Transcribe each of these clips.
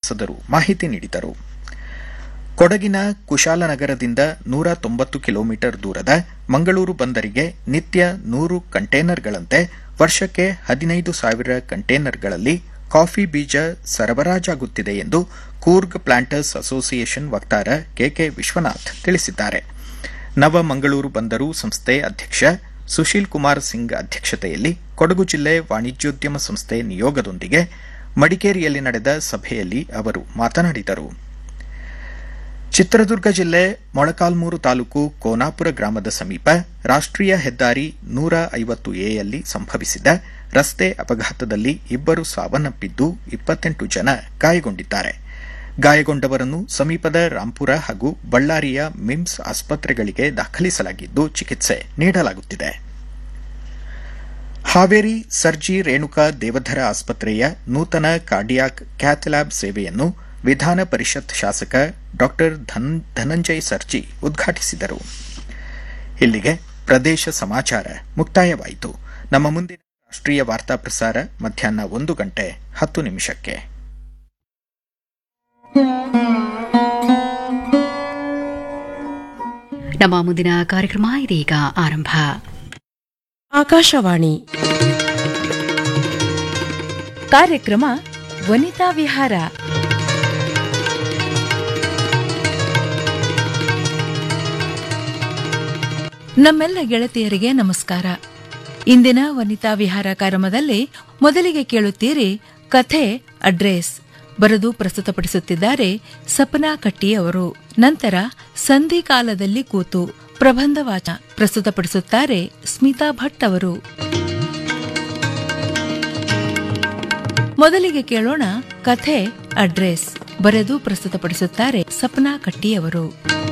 ಸಂಸದರು ಮಾಹಿತಿ ನೀಡಿದರು ಕೊಡಗಿನ ಕುಶಾಲನಗರದಿಂದ ನೂರ ತೊಂಬತ್ತು ಕಿಲೋಮೀಟರ್ ದೂರದ ಮಂಗಳೂರು ಬಂದರಿಗೆ ನಿತ್ಯ ನೂರು ಕಂಟೇನರ್ಗಳಂತೆ ವರ್ಷಕ್ಕೆ ಹದಿನೈದು ಸಾವಿರ ಕಂಟೇನರ್ಗಳಲ್ಲಿ ಕಾಫಿ ಬೀಜ ಸರಬರಾಜಾಗುತ್ತಿದೆ ಎಂದು ಕೂರ್ಗ್ ಪ್ಲಾಂಟರ್ಸ್ ಅಸೋಸಿಯೇಷನ್ ವಕ್ತಾರ ಕೆಕೆ ವಿಶ್ವನಾಥ್ ತಿಳಿಸಿದ್ದಾರೆ ನವ ಮಂಗಳೂರು ಬಂದರು ಸಂಸ್ಥೆ ಅಧ್ಯಕ್ಷ ಸುಶೀಲ್ ಕುಮಾರ್ ಸಿಂಗ್ ಅಧ್ಯಕ್ಷತೆಯಲ್ಲಿ ಕೊಡಗು ಜಿಲ್ಲೆ ವಾಣಿಜ್ಯೋದ್ಯಮ ಸಂಸ್ಥೆ ನಿಯೋಗದೊಂದಿಗೆ ಮಡಿಕೇರಿಯಲ್ಲಿ ನಡೆದ ಸಭೆಯಲ್ಲಿ ಅವರು ಮಾತನಾಡಿದರು ಚಿತ್ರದುರ್ಗ ಜಿಲ್ಲೆ ಮೊಳಕಾಲ್ಮೂರು ತಾಲೂಕು ಕೋನಾಪುರ ಗ್ರಾಮದ ಸಮೀಪ ರಾಷ್ಟೀಯ ಹೆದ್ದಾರಿ ನೂರ ಐವತ್ತು ಎಯಲ್ಲಿ ಸಂಭವಿಸಿದ ರಸ್ತೆ ಅಪಘಾತದಲ್ಲಿ ಇಬ್ಬರು ಸಾವನ್ನಪ್ಪಿದ್ದು ಇಪ್ಪತ್ತೆಂಟು ಜನ ಗಾಯಗೊಂಡಿದ್ದಾರೆ ಗಾಯಗೊಂಡವರನ್ನು ಸಮೀಪದ ರಾಂಪುರ ಹಾಗೂ ಬಳ್ಳಾರಿಯ ಮಿಮ್ಸ್ ಆಸ್ಪತ್ರೆಗಳಿಗೆ ದಾಖಲಿಸಲಾಗಿದ್ದು ಚಿಕಿತ್ಸೆ ನೀಡಲಾಗುತ್ತಿದೆ ಹಾವೇರಿ ಸರ್ಜಿ ರೇಣುಕಾ ದೇವಧರ ಆಸ್ಪತ್ರೆಯ ನೂತನ ಕಾರ್ಡಿಯಾಕ್ ಕ್ಯಾಥ್ಲ್ಯಾಬ್ ಸೇವೆಯನ್ನು ವಿಧಾನ ಪರಿಷತ್ ಶಾಸಕ ಡಾ ಧನಂಜಯ್ ಸರ್ಜಿ ಉದ್ಘಾಟಿಸಿದರು ಇಲ್ಲಿಗೆ ಪ್ರದೇಶ ಸಮಾಚಾರ ಮುಕ್ತಾಯವಾಯಿತು ನಮ್ಮ ಮುಂದಿನ ರಾಷ್ಟ್ರೀಯ ವಾರ್ತಾ ಪ್ರಸಾರ ಮಧ್ಯಾಹ್ನ ಒಂದು ಗಂಟೆ ಹತ್ತು ನಿಮಿಷಕ್ಕೆ ನಮ್ಮ ಮುಂದಿನ ಕಾರ್ಯಕ್ರಮ ಇದೀಗ ಆರಂಭ ಆಕಾಶವಾಣಿ ಕಾರ್ಯಕ್ರಮ ವನಿತಾ ವಿಹಾರ ನಮ್ಮೆಲ್ಲ ಗೆಳತಿಯರಿಗೆ ನಮಸ್ಕಾರ ಇಂದಿನ ವನಿತಾ ವಿಹಾರ ಕಾರ್ಯಕ್ರಮದಲ್ಲಿ ಮೊದಲಿಗೆ ಕೇಳುತ್ತೀರಿ ಕಥೆ ಅಡ್ರೆಸ್ ಬರೆದು ಪ್ರಸ್ತುತಪಡಿಸುತ್ತಿದ್ದಾರೆ ಸಪನಾ ಕಟ್ಟಿ ಅವರು ನಂತರ ಸಂಧಿಕಾಲದಲ್ಲಿ ಕೂತು ಪ್ರಬಂಧ ವಾಚ ಪ್ರಸ್ತುತಪಡಿಸುತ್ತಾರೆ ಸ್ಮಿತಾ ಭಟ್ ಅವರು ಮೊದಲಿಗೆ ಕೇಳೋಣ ಕಥೆ ಅಡ್ರೆಸ್ ಬರೆದು ಪ್ರಸ್ತುತಪಡಿಸುತ್ತಾರೆ ಸಪನಾ ಕಟ್ಟಿಯವರು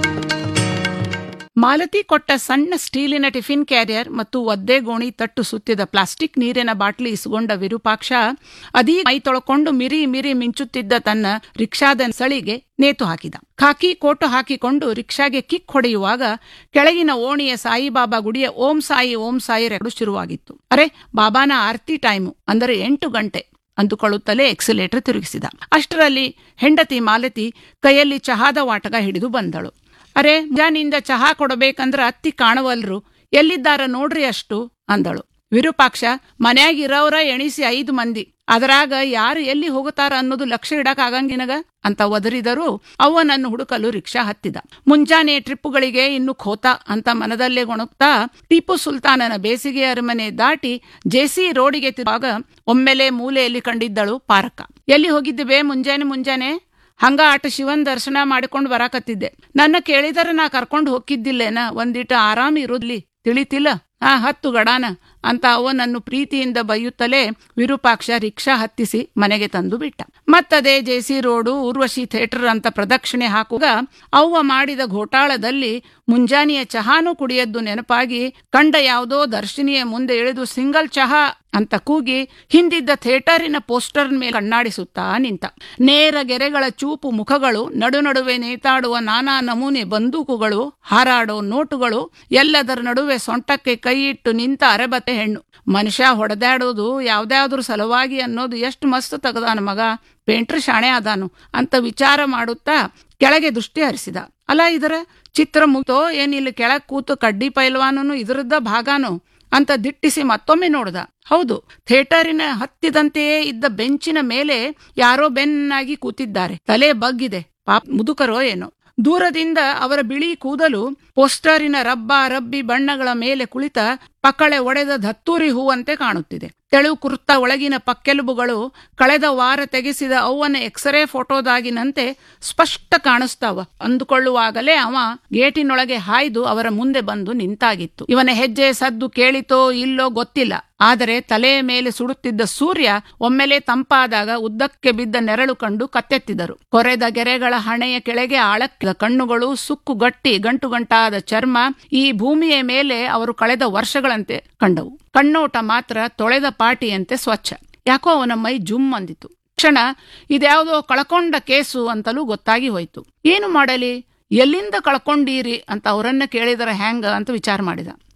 ಮಾಲತಿ ಕೊಟ್ಟ ಸಣ್ಣ ಸ್ಟೀಲಿನ ಟಿಫಿನ್ ಕ್ಯಾರಿಯರ್ ಮತ್ತು ಒದ್ದೆ ಗೋಣಿ ತಟ್ಟು ಸುತ್ತಿದ ಪ್ಲಾಸ್ಟಿಕ್ ನೀರಿನ ಬಾಟ್ಲಿ ಇಸುಗೊಂಡ ವಿರೂಪಾಕ್ಷ ಅದೀ ಮೈ ತೊಳಕೊಂಡು ಮಿರಿ ಮಿರಿ ಮಿಂಚುತ್ತಿದ್ದ ತನ್ನ ರಿಕ್ಷಾದ ಸಳಿಗೆ ನೇತು ಹಾಕಿದ ಖಾಕಿ ಕೋಟು ಹಾಕಿಕೊಂಡು ರಿಕ್ಷಾಗೆ ಕಿಕ್ ಹೊಡೆಯುವಾಗ ಕೆಳಗಿನ ಓಣಿಯ ಸಾಯಿಬಾಬಾ ಗುಡಿಯ ಓಂ ಸಾಯಿ ಓಂ ಸಾಯಿ ರೆಡು ಶುರುವಾಗಿತ್ತು ಅರೆ ಬಾಬಾನ ಆರ್ತಿ ಟೈಮು ಅಂದರೆ ಎಂಟು ಗಂಟೆ ಅಂದುಕೊಳ್ಳುತ್ತಲೇ ಎಕ್ಸಿಲೇಟರ್ ತಿರುಗಿಸಿದ ಅಷ್ಟರಲ್ಲಿ ಹೆಂಡತಿ ಮಾಲತಿ ಕೈಯಲ್ಲಿ ಚಹಾದ ವಾಟಗ ಹಿಡಿದು ಬಂದಳು ಅರೆ ಮುಂಜಾನಿಂದ ಚಹಾ ಕೊಡಬೇಕಂದ್ರ ಅತ್ತಿ ಕಾಣವಲ್ರು ಎಲ್ಲಿದ್ದಾರ ನೋಡ್ರಿ ಅಷ್ಟು ಅಂದಳು ವಿರೂಪಾಕ್ಷ ಮನ್ಯಾಗಿರೋರ ಎಣಿಸಿ ಐದು ಮಂದಿ ಅದರಾಗ ಯಾರು ಎಲ್ಲಿ ಹೋಗುತ್ತಾರ ಅನ್ನೋದು ಲಕ್ಷ್ಯ ಇಡಕ್ ಆಗಂಗಿನಗ ಅಂತ ಒದರಿದರೂ ಅವನನ್ನು ಹುಡುಕಲು ರಿಕ್ಷಾ ಹತ್ತಿದ ಮುಂಜಾನೆ ಟ್ರಿಪ್ಪುಗಳಿಗೆ ಇನ್ನು ಖೋತ ಅಂತ ಮನದಲ್ಲೇ ಗೊಣಗ್ತಾ ಟಿಪ್ಪು ಸುಲ್ತಾನನ ಬೇಸಿಗೆ ಅರಮನೆ ದಾಟಿ ಜೆಸಿ ರೋಡಿಗೆ ತಿರುವಾಗ ಒಮ್ಮೆಲೆ ಮೂಲೆಯಲ್ಲಿ ಕಂಡಿದ್ದಳು ಪಾರಕ್ಕ ಎಲ್ಲಿ ಹೋಗಿದ್ದೆ ಮುಂಜಾನೆ ಮುಂಜಾನೆ ಹಂಗ ಆಟ ಶಿವನ್ ದರ್ಶನ ಮಾಡಿಕೊಂಡು ಬರಾಕತ್ತಿದ್ದೆ ನನ್ನ ಕೇಳಿದರೆ ನಾ ಕರ್ಕೊಂಡು ಹೋಗಿದ್ದಿಲ್ಲೇನ ಒಂದಿಟ ಆರಾಮ್ ಇರುದ್ಲಿ ತಿಳಿತಿಲ್ಲ ಆ ಹತ್ತು ಗಡಾನ ಅಂತ ಅವನನ್ನು ಪ್ರೀತಿಯಿಂದ ಬೈಯುತ್ತಲೇ ವಿರೂಪಾಕ್ಷ ರಿಕ್ಷಾ ಹತ್ತಿಸಿ ಮನೆಗೆ ತಂದು ಬಿಟ್ಟ ಮತ್ತದೇ ಜೆಸಿ ರೋಡು ಊರ್ವಶಿ ಥಿಯೇಟರ್ ಅಂತ ಪ್ರದಕ್ಷಿಣೆ ಹಾಕುವಾಗ ಅವ್ವ ಮಾಡಿದ ಘೋಟಾಳದಲ್ಲಿ ಮುಂಜಾನೆಯ ಚಹಾನು ಕುಡಿಯದ್ದು ನೆನಪಾಗಿ ಕಂಡ ಯಾವುದೋ ದರ್ಶಿನಿಯ ಮುಂದೆ ಇಳಿದು ಸಿಂಗಲ್ ಚಹಾ ಅಂತ ಕೂಗಿ ಹಿಂದಿದ್ದ ಥಿಯೇಟರಿನ ಪೋಸ್ಟರ್ ಮೇಲೆ ಕಣ್ಣಾಡಿಸುತ್ತಾ ನಿಂತ ನೇರ ಗೆರೆಗಳ ಚೂಪು ಮುಖಗಳು ನಡು ನಡುವೆ ನೇತಾಡುವ ನಾನಾ ನಮೂನೆ ಬಂದೂಕುಗಳು ಹಾರಾಡೋ ನೋಟುಗಳು ಎಲ್ಲದರ ನಡುವೆ ಸೊಂಟಕ್ಕೆ ಕೈ ಇಟ್ಟು ನಿಂತ ಅರೆಬತ್ತೆ ಹೆಣ್ಣು ಮನುಷ್ಯ ಹೊಡೆದಾಡೋದು ಯಾವ್ದಾವ್ದ್ರ ಸಲುವಾಗಿ ಅನ್ನೋದು ಎಷ್ಟು ಮಸ್ತ್ ತೆಗದಾನ ಮಗ ಪೇಂಟ್ರ್ ಶಾಣೆ ಆದಾನು ಅಂತ ವಿಚಾರ ಮಾಡುತ್ತಾ ಕೆಳಗೆ ದೃಷ್ಟಿ ಹರಿಸಿದ ಅಲ್ಲ ಇದರ ಚಿತ್ರ ಮುಗ್ತೋ ಏನಿಲ್ಲ ಕೆಳಗ್ ಕೂತು ಕಡ್ಡಿ ಪೈಲ್ವಾನನು ಇದರದ್ದ ಭಾಗಾನು ಅಂತ ದಿಟ್ಟಿಸಿ ಮತ್ತೊಮ್ಮೆ ನೋಡ್ದ ಹೌದು ಥಿಯೇಟರಿನ ಹತ್ತಿದಂತೆಯೇ ಇದ್ದ ಬೆಂಚಿನ ಮೇಲೆ ಯಾರೋ ಬೆನ್ನಾಗಿ ಕೂತಿದ್ದಾರೆ ತಲೆ ಬಗ್ಗಿದೆ ಪಾಪ ಮುದುಕರೋ ಏನೋ ದೂರದಿಂದ ಅವರ ಬಿಳಿ ಕೂದಲು ಪೋಸ್ಟರಿನ ರಬ್ಬ ರಬ್ಬಿ ಬಣ್ಣಗಳ ಮೇಲೆ ಕುಳಿತ ಪಕ್ಕಳೆ ಒಡೆದ ದತ್ತೂರಿ ಹೂವಂತೆ ಕಾಣುತ್ತಿದೆ ತೆಳು ಕುರ್ತ ಒಳಗಿನ ಪಕ್ಕೆಲುಬುಗಳು ಕಳೆದ ವಾರ ತೆಗೆಸಿದ ಅವ್ವನ ಎಕ್ಸ್ರೇ ಫೋಟೋದಾಗಿನಂತೆ ಸ್ಪಷ್ಟ ಕಾಣಿಸ್ತಾವ ಅಂದುಕೊಳ್ಳುವಾಗಲೇ ಅವ ಗೇಟಿನೊಳಗೆ ಹಾಯ್ದು ಅವರ ಮುಂದೆ ಬಂದು ನಿಂತಾಗಿತ್ತು ಇವನ ಹೆಜ್ಜೆ ಸದ್ದು ಕೇಳಿತೋ ಇಲ್ಲೋ ಗೊತ್ತಿಲ್ಲ ಆದರೆ ತಲೆಯ ಮೇಲೆ ಸುಡುತ್ತಿದ್ದ ಸೂರ್ಯ ಒಮ್ಮೆಲೆ ತಂಪಾದಾಗ ಉದ್ದಕ್ಕೆ ಬಿದ್ದ ನೆರಳು ಕಂಡು ಕತ್ತೆತ್ತಿದರು ಕೊರೆದ ಗೆರೆಗಳ ಹಣೆಯ ಕೆಳಗೆ ಆಳಕ್ಕಿದ ಕಣ್ಣುಗಳು ಸುಕ್ಕು ಗಟ್ಟಿ ಗಂಟು ಗಂಟಾದ ಚರ್ಮ ಈ ಭೂಮಿಯ ಮೇಲೆ ಅವರು ಕಳೆದ ವರ್ಷಗಳಂತೆ ಕಂಡವು ಕಣ್ಣೋಟ ಮಾತ್ರ ತೊಳೆದ ಪಾಟಿಯಂತೆ ಸ್ವಚ್ಛ ಯಾಕೋ ಅವನ ಮೈ ಜುಮ್ ಅಂದಿತು ಕ್ಷಣ ಇದ್ಯಾವುದೋ ಕಳ್ಕೊಂಡ ಕೇಸು ಅಂತಲೂ ಗೊತ್ತಾಗಿ ಹೋಯ್ತು ಏನು ಮಾಡಲಿ ಎಲ್ಲಿಂದ ಕಳ್ಕೊಂಡೀರಿ ಅಂತ ಅವರನ್ನ ಕೇಳಿದರ ಹ್ಯಾಂಗ ಅಂತ ವಿಚಾರ ಮಾಡಿದ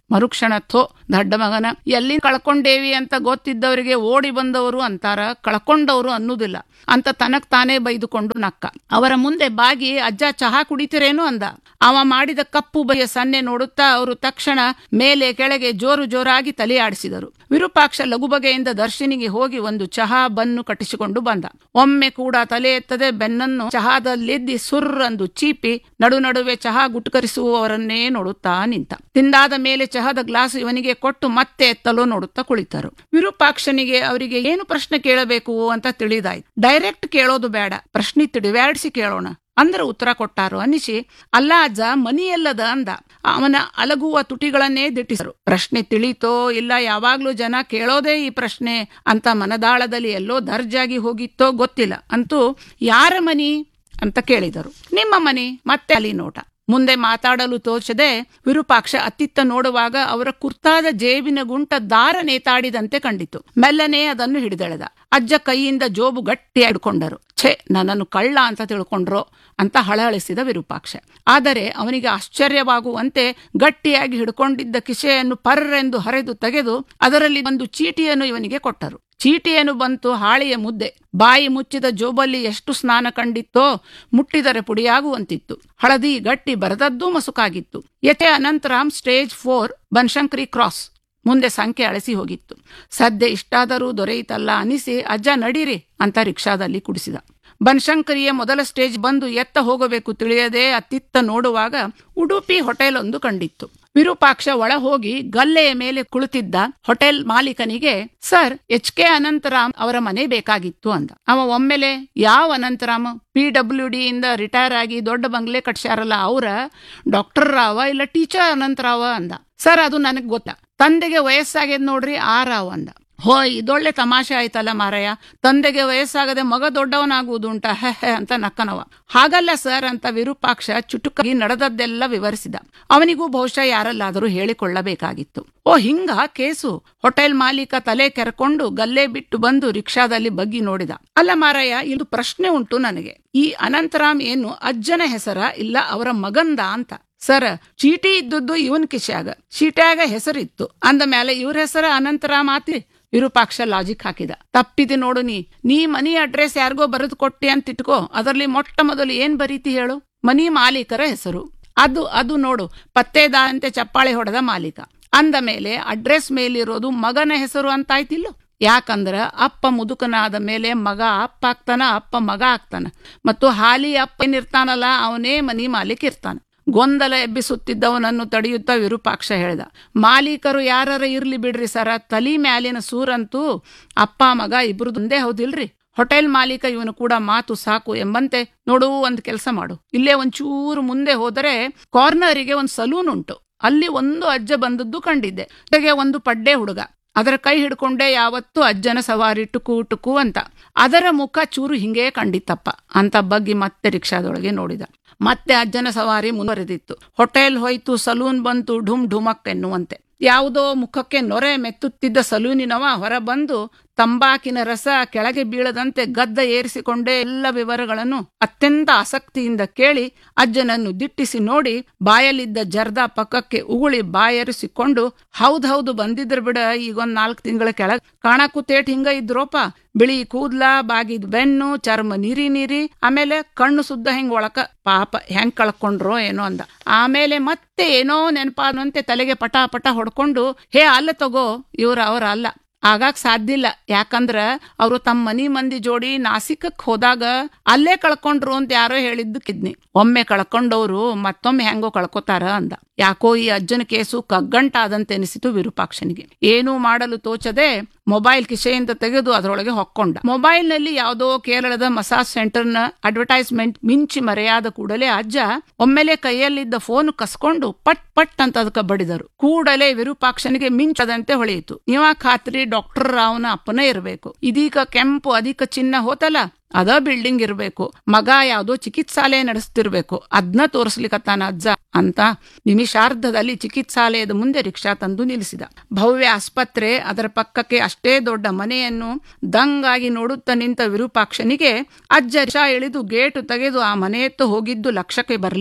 ಮರುಕ್ಷಣ ಥೋ ದಡ್ಡ ಮಗನ ಎಲ್ಲಿ ಕಳ್ಕೊಂಡೇವಿ ಅಂತ ಗೊತ್ತಿದ್ದವರಿಗೆ ಓಡಿ ಬಂದವರು ಅಂತಾರ ಕಳ್ಕೊಂಡವರು ಅನ್ನುವುದಿಲ್ಲ ಅಂತ ತನಕ್ ತಾನೇ ಬೈದುಕೊಂಡು ನಕ್ಕ ಅವರ ಮುಂದೆ ಬಾಗಿ ಅಜ್ಜ ಚಹಾ ಕುಡಿತಿರೇನು ಅಂದ ಅವ ಮಾಡಿದ ಕಪ್ಪು ಬಗೆಯ ಸನ್ನೆ ನೋಡುತ್ತಾ ಅವರು ತಕ್ಷಣ ಮೇಲೆ ಕೆಳಗೆ ಜೋರು ಜೋರಾಗಿ ತಲೆ ಆಡಿಸಿದರು ವಿರೂಪಾಕ್ಷ ಲಘುಬಗೆಯಿಂದ ದರ್ಶಿನಿಗೆ ಹೋಗಿ ಒಂದು ಚಹಾ ಬನ್ನು ಕಟ್ಟಿಸಿಕೊಂಡು ಬಂದ ಒಮ್ಮೆ ಕೂಡ ತಲೆ ಎತ್ತದೆ ಬೆನ್ನನ್ನು ಚಹಾದಲ್ಲಿದ್ದಿ ಸುರ್ರಂದು ಚೀಪಿ ನಡು ನಡುವೆ ಚಹಾ ಗುಟ್ಕರಿಸುವವರನ್ನೇ ನೋಡುತ್ತಾ ನಿಂತ ತಿಂದಾದ ಮೇಲೆ ಚಹಾದ ಗ್ಲಾಸ್ ಇವನಿಗೆ ಕೊಟ್ಟು ಮತ್ತೆ ಎತ್ತಲು ನೋಡುತ್ತಾ ಕುಳಿತರು ವಿರೂಪಾಕ್ಷನಿಗೆ ಅವರಿಗೆ ಏನು ಪ್ರಶ್ನೆ ಕೇಳಬೇಕು ಅಂತ ತಿಳಿದಾಯ್ತು ಡೈರೆಕ್ಟ್ ಕೇಳೋದು ಬೇಡ ಪ್ರಶ್ನೆ ತಿಳಿವ್ಯಾಡಿಸಿ ಕೇಳೋಣ ಅಂದ್ರೆ ಉತ್ತರ ಕೊಟ್ಟಾರು ಅನಿಸಿ ಅಲ್ಲ ಅಜ್ಜ ಮನಿ ಎಲ್ಲದ ಅಂದ ಅವನ ಅಲಗುವ ತುಟಿಗಳನ್ನೇ ದಿಟ್ಟಿಸರು ಪ್ರಶ್ನೆ ತಿಳಿತೋ ಇಲ್ಲ ಯಾವಾಗ್ಲೂ ಜನ ಕೇಳೋದೇ ಈ ಪ್ರಶ್ನೆ ಅಂತ ಮನದಾಳದಲ್ಲಿ ಎಲ್ಲೋ ದರ್ಜಾಗಿ ಹೋಗಿತ್ತೋ ಗೊತ್ತಿಲ್ಲ ಅಂತೂ ಯಾರ ಮನಿ ಅಂತ ಕೇಳಿದರು ನಿಮ್ಮ ಮನೆ ಮತ್ತೆ ಅಲ್ಲಿ ನೋಟ ಮುಂದೆ ಮಾತಾಡಲು ತೋಚದೆ ವಿರೂಪಾಕ್ಷ ಅತ್ತಿತ್ತ ನೋಡುವಾಗ ಅವರ ಕುರ್ತಾದ ಜೇಬಿನ ಗುಂಟ ದಾರ ನೇತಾಡಿದಂತೆ ಕಂಡಿತು ಮೆಲ್ಲನೆ ಅದನ್ನು ಹಿಡಿದೆಳೆದ ಅಜ್ಜ ಕೈಯಿಂದ ಜೋಬು ಗಟ್ಟಿ ಹಿಡ್ಕೊಂಡರು ಛೇ ನನ್ನನ್ನು ಕಳ್ಳ ಅಂತ ತಿಳ್ಕೊಂಡ್ರೋ ಅಂತ ಹಳಹಳಿಸಿದ ವಿರೂಪಾಕ್ಷ ಆದರೆ ಅವನಿಗೆ ಆಶ್ಚರ್ಯವಾಗುವಂತೆ ಗಟ್ಟಿಯಾಗಿ ಹಿಡ್ಕೊಂಡಿದ್ದ ಕಿಸೆಯನ್ನು ಪರ್ರೆಂದು ಹರಿದು ತೆಗೆದು ಅದರಲ್ಲಿ ಒಂದು ಚೀಟಿಯನ್ನು ಇವನಿಗೆ ಕೊಟ್ಟರು ಚೀಟಿಯನ್ನು ಬಂತು ಹಾಳೆಯ ಮುದ್ದೆ ಬಾಯಿ ಮುಚ್ಚಿದ ಜೋಬಲ್ಲಿ ಎಷ್ಟು ಸ್ನಾನ ಕಂಡಿತ್ತೋ ಮುಟ್ಟಿದರೆ ಪುಡಿಯಾಗುವಂತಿತ್ತು ಹಳದಿ ಗಟ್ಟಿ ಬರದದ್ದೂ ಮಸುಕಾಗಿತ್ತು ಯತೆ Anantharam stage four Banashankari cross ಮುಂದೆ ಸಂಖ್ಯೆ ಅಳಿಸಿ ಹೋಗಿತ್ತು ಸದ್ಯ ಇಷ್ಟಾದರೂ ದೊರೆಯಿತಲ್ಲ ಅನಿಸಿ ಅಜ್ಜ ನಡೀರಿ ಅಂತ ರಿಕ್ಷಾದಲ್ಲಿ ಕುಡಿಸಿದ ಬನಶಂಕರಿಯ ಮೊದಲ ಸ್ಟೇಜ್ ಬಂದು ಎತ್ತ ಹೋಗಬೇಕು ತಿಳಿಯದೆ ಅತ್ತಿತ್ತ ನೋಡುವಾಗ ಉಡುಪಿ ಹೋಟೆಲ್ ಒಂದು ಕಂಡಿತ್ತು ವಿರೂಪಾಕ್ಷ ಒಳ ಹೋಗಿ ಗಲ್ಲೆಯ ಮೇಲೆ ಕುಳಿತಿದ್ದ ಹೋಟೆಲ್ ಮಾಲೀಕನಿಗೆ ಸರ್ ಎಚ್ ಕೆ ಅನಂತರಾಮ್ ಅವರ ಮನೆ ಬೇಕಾಗಿತ್ತು ಅಂದ ಅವ ಒಮ್ಮೆಲೆ ಯಾವ ಅನಂತರಾಮ್ ಪಿ ಡಬ್ಲ್ಯೂ ಡಿ ಇಂದ ರಿಟೈರ್ ಆಗಿ ದೊಡ್ಡ ಬಂಗ್ಲೆ ಕಟ್ಸ್ಯಾರಲ್ಲ ಅವರ ಡಾಕ್ಟರ್ ರಾವ ಇಲ್ಲ ಟೀಚರ್ ಅನಂತರಾವ ಅಂದ ಸರ್ ಅದು ನನಗೆ ಗೊತ್ತ ತಂದೆಗೆ ವಯಸ್ಸಾಗ್ಯದ ನೋಡ್ರಿ ಆ ರಾವ್ ಅಂದ ಹೋ ಇದೊಳ್ಳೆ ತಮಾಷೆ ಆಯ್ತಲ್ಲ ಮಾರಯ್ಯ ತಂದೆಗೆ ವಯಸ್ಸಾಗದೆ ಮಗ ದೊಡ್ಡವನಾಗುವುದುಂಟ ಹೆ ಹೆ ಅಂತ ನಕ್ಕನವ ಹಾಗಲ್ಲ ಸರ್ ಅಂತ ವಿರೂಪಾಕ್ಷ ಚುಟುಕಾಗಿ ನಡೆದದ್ದೆಲ್ಲ ವಿವರಿಸಿದ ಅವನಿಗೂ ಬಹುಶಃ ಯಾರಲ್ಲಾದರೂ ಹೇಳಿಕೊಳ್ಳಬೇಕಾಗಿತ್ತು ಓ ಹಿಂಗ ಕೇಸು ಹೋಟೆಲ್ ಮಾಲೀಕ ತಲೆ ಕೆರ್ಕೊಂಡು ಗಲ್ಲೆ ಬಿಟ್ಟು ಬಂದು ರಿಕ್ಷಾದಲ್ಲಿ ಬಗ್ಗಿ ನೋಡಿದ ಅಲ್ಲ ಮಾರಯ್ಯ ಇದು ಪ್ರಶ್ನೆ ಉಂಟು ನನಗೆ ಈ ಅನಂತರಾಮ್ ಏನು ಅಜ್ಜನ ಹೆಸರ ಇಲ್ಲ ಅವರ ಮಗಂದ ಅಂತ ಸರ್ ಚೀಟಿ ಇದ್ದದ್ದು ಇವನ್ ಕಿಶ್ಯಾಗ ಚೀಟ್ಯಾಗ ಹೆಸರಿತ್ತು ಅಂದ ಮೇಲೆ ಇವ್ರ ಹೆಸರ ಅನಂತರಾಮ್ ಆತಿ ವಿರೂಪಾಕ್ಷ ಲಾಜಿಕ್ ಹಾಕಿದ ತಪ್ಪಿದೆ ನೋಡು ನೀ ನೀ ಮನಿ ಅಡ್ರೆಸ್ ಯಾರಿಗೋ ಬರೆದು ಕೊಟ್ಟಿ ಅಂತ ಇಟ್ಕೋ ಅದರಲ್ಲಿ ಮೊಟ್ಟ ಮೊದಲು ಏನ್ ಬರೀತಿ ಹೇಳು ಮನಿ ಮಾಲೀಕರ ಹೆಸರು ಅದು ಅದು ನೋಡು ಪತ್ತೇದಾರಂತೆ ಚಪ್ಪಾಳೆ ಹೊಡೆದ ಮಾಲೀಕ ಅಂದ ಮೇಲೆ ಅಡ್ರೆಸ್ ಮೇಲಿರೋದು ಮಗನ ಹೆಸರು ಅಂತಾಯ್ತಿಲ್ಲ ಯಾಕಂದ್ರ ಅಪ್ಪ ಮುದುಕನಾದ ಮೇಲೆ ಮಗ ಅಪ್ಪ ಆಗ್ತಾನ ಅಪ್ಪ ಮಗ ಆಗ್ತಾನ ಮತ್ತು ಹಾಲಿ ಅಪ್ಪ ಏನಿರ್ತಾನಲ್ಲ ಅವನೇ ಮನಿ ಮಾಲೀಕ ಇರ್ತಾನ ಗೊಂದಲ ಎಬ್ಬಿಸುತ್ತಿದ್ದವನನ್ನು ತಡೆಯುತ್ತಾ ವಿರೂಪಾಕ್ಷ ಹೇಳಿದ ಮಾಲೀಕರು ಯಾರ ಇರ್ಲಿ ಬಿಡ್ರಿ ಸರ ತಲಿ ಮ್ಯಾಲಿನ ಸೂರಂತೂ ಅಪ್ಪ ಮಗ ಇಬ್ರದೊಂದೇ ಹೌದಿಲ್ರಿ ಹೋಟೆಲ್ ಮಾಲೀಕ ಇವನು ಕೂಡ ಮಾತು ಸಾಕು ಎಂಬಂತೆ ನೋಡು ಒಂದ್ ಕೆಲಸ ಮಾಡು ಇಲ್ಲೇ ಒಂಚೂರು ಮುಂದೆ ಹೋದರೆ ಕಾರ್ನರಿಗೆ ಒಂದು ಸಲೂನ್ ಉಂಟು ಅಲ್ಲಿ ಒಂದು ಅಜ್ಜ ಬಂದದ್ದು ಕಂಡಿದ್ದೆ ಜೊತೆಗೆ ಒಂದು ಪಡ್ಡೆ ಹುಡುಗ ಅದರ ಕೈ ಹಿಡ್ಕೊಂಡೆ ಯಾವತ್ತೂ ಅಜ್ಜನ ಸವಾರಿ ಟುಕು ಟುಕು ಅಂತ ಅದರ ಮುಖ ಚೂರು ಹಿಂಗೇ ಕಂಡಿತ್ತಪ್ಪ ಅಂತ ಬಗ್ಗಿ ಮತ್ತೆ ರಿಕ್ಷಾದೊಳಗೆ ನೋಡಿದ ಮತ್ತೆ ಅಜ್ಜನ ಸವಾರಿ ಮುಂದುವರೆದಿತ್ತು ಹೋಟೆಲ್ ಹೋಯ್ತು ಸಲೂನ್ ಬಂತು ಢುಮ್ ಢುಮಕ್ ಎನ್ನುವಂತೆ ಯಾವುದೋ ಮುಖಕ್ಕೆ ನೊರೆ ಮೆತ್ತುತ್ತಿದ್ದ ಸಲೂನಿನವ ಹೊರ ಬಂದು ತಂಬಾಕಿನ ರಸ ಕೆಳಗೆ ಬೀಳದಂತೆ ಗದ್ದ ಏರಿಸಿಕೊಂಡೇ ಎಲ್ಲ ವಿವರಗಳನ್ನು ಅತ್ಯಂತ ಆಸಕ್ತಿಯಿಂದ ಕೇಳಿ ಅಜ್ಜನನ್ನು ದಿಟ್ಟಿಸಿ ನೋಡಿ ಬಾಯಲ್ಲಿದ್ದ ಜರ್ದ ಪಕ್ಕಕ್ಕೆ ಉಗುಳಿ ಬಾಯರಿಸಿಕೊಂಡು ಹೌದೌದು ಬಂದಿದ್ರ ಬಿಡ ಈಗೊಂದ್ ನಾಲ್ಕು ತಿಂಗಳ ಕೆಳಗ್ ಕಾಣಕ್ಕೂ ತೇಟ್ ಹಿಂಗ ಇದ್ರೋಪ ಬಿಳಿ ಕೂದ್ಲ ಬಾಗಿದ್ ಬೆನ್ನು ಚರ್ಮ ನೀರಿ ನೀರಿ ಆಮೇಲೆ ಕಣ್ಣು ಸುದ್ದ ಹೆಂಗ್ ಒಳಕ ಪಾಪ ಹೆಂಗ್ ಕಳ್ಕೊಂಡ್ರೋ ಏನೋ ಅಂದ ಆಮೇಲೆ ಮತ್ತೆ ಏನೋ ನೆನಪಾದಂತೆ ತಲೆಗೆ ಪಟ ಪಟ ಹೊಡ್ಕೊಂಡು ಹೇ ಅಲ್ಲ ತಗೋ ಇವ್ರ ಅವ್ರ ಅಲ್ಲ ಆಗಾಕ್ ಸಾಧ್ಯ ಇಲ್ಲ ಯಾಕಂದ್ರ ಅವರು ತಮ್ಮ ಮನಿ ಮಂದಿ ಜೋಡಿ ನಾಸಿಕಕ್ ಹೋದಾಗ ಅಲ್ಲೇ ಕಳ್ಕೊಂಡ್ರು ಅಂತ ಯಾರೋ ಹೇಳಿದ್ದು ಕಿದ್ನಿ ಒಮ್ಮೆ ಕಳ್ಕೊಂಡವ್ರು ಮತ್ತೊಮ್ಮೆ ಹೆಂಗೋ ಕಳ್ಕೊತಾರ ಅಂದ ಯಾಕೋ ಈ ಅಜ್ಜನ ಕೇಸು ಕಗ್ಗಂಟಾದಂತೆ ಎನಿಸಿತು ವಿರೂಪಾಕ್ಷನಿಗೆ ಏನೂ ಮಾಡಲು ತೋಚದೆ ಮೊಬೈಲ್ ಕಿಸೆಯಿಂದ ತೆಗೆದು ಅದರೊಳಗೆ ಹೊಕ್ಕೊಂಡ ಮೊಬೈಲ್ ನಲ್ಲಿ ಯಾವುದೋ ಕೇರಳದ ಮಸಾಜ್ ಸೆಂಟರ್ನ ಅಡ್ವರ್ಟೈಸ್ಮೆಂಟ್ ಮಿಂಚಿ ಮರೆಯಾದ ಕೂಡಲೇ ಅಜ್ಜ ಒಮ್ಮೆಲೆ ಕೈಯಲ್ಲಿದ್ದ ಫೋನ್ ಕಸ್ಕೊಂಡು ಪಟ್ ಪಟ್ ಅಂತ ಅದಕ್ಕೆ ಬಡಿದರು ಕೂಡಲೇ ವಿರೂಪಾಕ್ಷನಿಗೆ ಮಿಂಚದಂತೆ ಹೊಳೆಯಿತು ಇವ ಖಾತ್ರಿ ಡಾಕ್ಟರ್ ರಾವ್ನ ಅಪ್ಪನೇ ಇರಬೇಕು ಇದೀಗ ಕೆಂಪು ಅಧಿಕ ಚಿನ್ನ ಹೋತಲ್ಲ ಅದ ಬಿಲ್ಡಿಂಗ್ ಇರಬೇಕು ಮಗ ಯಾವುದೋ ಚಿಕಿತ್ಸಾಲಯ ನಡೆಸ್ತಿರ್ಬೇಕು ಅದ್ನ ತೋರಿಸ್ಲಿಕ್ಕತ್ತಾನ ಅಜ್ಜ ಅಂತ ನಿಮಿಷಾರ್ಧದಲ್ಲಿ ಚಿಕಿತ್ಸಾಲಯದ ಮುಂದೆ ರಿಕ್ಷಾ ತಂದು ನಿಲ್ಲಿಸಿದ ಭವ್ಯ ಆಸ್ಪತ್ರೆ ಅದರ ಪಕ್ಕಕ್ಕೆ ಅಷ್ಟೇ ದೊಡ್ಡ ಮನೆಯನ್ನು ದಂಗಾಗಿ ನೋಡುತ್ತಾ ನಿಂತ ವಿರೂಪಾಕ್ಷನಿಗೆ ಅಜ್ಜ ರಿಕ್ಷಾ ಇಳಿದು ಗೇಟು ತೆಗೆದು ಆ ಮನೆಯತ್ತ ಹೋಗಿದ್ದು ಲಕ್ಷಕ್ಕೆ ಬರಲಿಲ್ಲ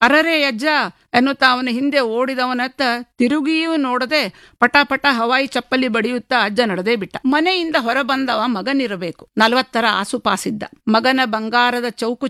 ಅರರೆ ಅಜ್ಜ ಎನ್ನುತ್ತಾ ಅವನ ಹಿಂದೆ ಓಡಿದವನತ್ತ ತಿರುಗಿಯೂ ನೋಡದೆ ಪಟ ಪಟ ಹವಾಯಿ ಚಪ್ಪಲಿ ಬಡಿಯುತ್ತಾ ಅಜ್ಜ ನಡೆದೇ ಬಿಟ್ಟ ಮನೆಯಿಂದ ಹೊರಬಂದವ ಮಗನಿರಬೇಕು ನಲವತ್ತರ ಆಸುಪಾಸಿದ್ದ ಮಗನ ಬಂಗಾರದ ಚೌಕು